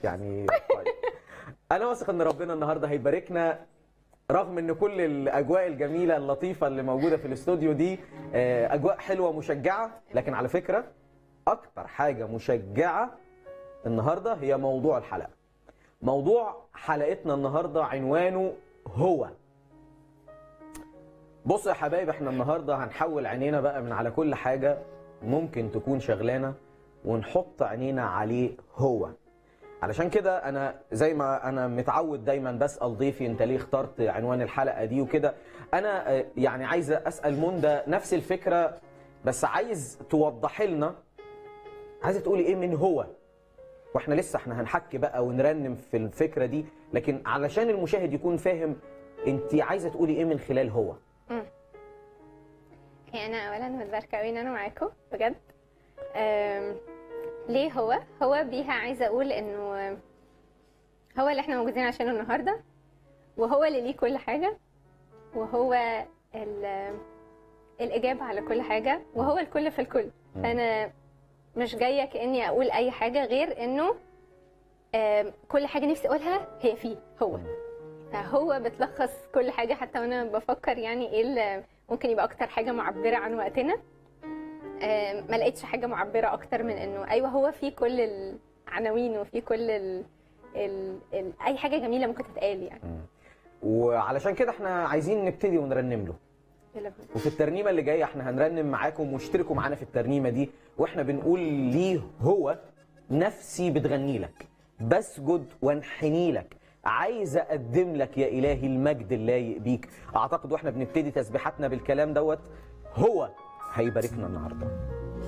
يعني طيب. انا واثق ان ربنا النهارده هيباركنا رغم ان كل الاجواء الجميله اللطيفه اللي موجوده في الاستوديو دي آه، اجواء حلوه مشجعه لكن على فكره اكتر حاجه مشجعه النهارده هي موضوع الحلقه موضوع حلقتنا النهارده عنوانه هو بصوا يا حبايب احنا النهارده هنحول عينينا بقى من على كل حاجه ممكن تكون شغلانه ونحط عينينا عليه هو علشان كده انا زي ما انا متعود دايما بسال ضيفي انت ليه اخترت عنوان الحلقه دي وكده انا آه، يعني عايز اسال منى نفس الفكره بس عايز توضحي لنا عايزه تقولي ايه من هو واحنا لسه احنا هنحكي بقى ونرنم في الفكره دي لكن علشان المشاهد يكون فاهم انت عايزه تقولي ايه من خلال هو هي انا اولا متباركه قوي ان انا معاكم بجد أم، ليه هو هو بيها عايزه اقول انه هو اللي احنا موجودين عشانه النهارده وهو اللي ليه كل حاجه وهو ال- الاجابه على كل حاجه وهو الكل في الكل فانا مش جايه كاني اقول اي حاجه غير انه أم، كل حاجه نفسي اقولها هي فيه هو فهو بتلخص كل حاجه حتى وانا بفكر يعني ايه اللي ممكن يبقى اكتر حاجه معبره عن وقتنا آم، ما لقيتش حاجه معبره اكتر من انه ايوه هو في كل العناوين وفي كل ال... ال... ال... اي حاجه جميله ممكن تتقال يعني وعلشان كده احنا عايزين نبتدي ونرنم له يلا بينا. وفي الترنيمه اللي جايه احنا هنرنم معاكم واشتركوا معانا في الترنيمه دي واحنا بنقول ليه هو نفسي بتغني لك بسجد وانحني لك عايز اقدم لك يا الهي المجد اللايق بيك اعتقد واحنا بنبتدي تسبيحاتنا بالكلام دوت هو هيباركنا النهارده